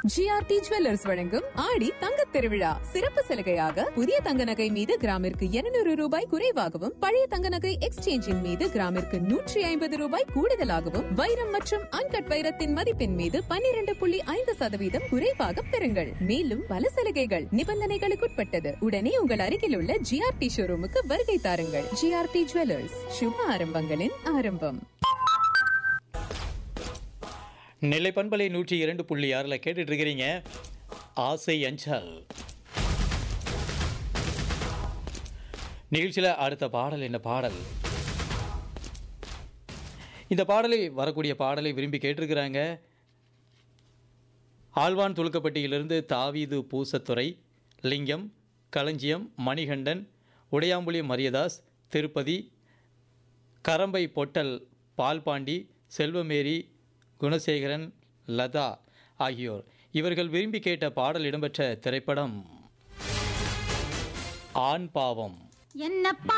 GRT jewellers வழங்கும் ஆடி தங்கத் திருவிழா சிறப்பு சலுகையாக புதிய தங்க நகை மீது கிராமிற்கு 200 ரூபாய் குறைவாகவும் பழைய தங்க நகை எக்ஸ்சேஞ்சின் மீது கிராமிற்கு நூற்றி ஐம்பது ரூபாய் கூடுதலாகவும் வைரம் மற்றும் அன்கட் வைரத்தின் மதிப்பின் மீது 12.5% புள்ளி ஐந்து சதவீதம் குறைவாக பெறுங்கள் மேலும் பல சலுகைகள் நிபந்தனைகளுக்குட்பட்டது உடனே உங்கள் அருகில் உள்ள ஜிஆர்டி ஷோரூமுக்கு வருகை தாருங்கள் ஜிஆர்டி ஜுவல்லர்ஸ் சுப ஆரம்பங்களின் ஆரம்பம் நெல்லை பண்பலை நூற்றி இரண்டு புள்ளி ஆறில் கேட்டுட்டு இருக்கிறீங்க ஆசை அஞ்சல் நிகழ்ச்சியில் அடுத்த பாடல் என்ன பாடல் இந்த பாடலை வரக்கூடிய பாடலை விரும்பி கேட்டிருக்கிறாங்க ஆழ்வான் துலுக்கப்பட்டியிலிருந்து தாவீது பூசத்துறை லிங்கம் களஞ்சியம் மணிகண்டன் உடையாம்புலி மரியதாஸ் திருப்பதி கரம்பை பொட்டல் பால்பாண்டி செல்வமேரி குணசேகரன் லதா ஆகியோர் இவர்கள் விரும்பி கேட்ட பாடல் இடம்பெற்ற திரைப்படம் ஆண் பாவம் என்னப்பா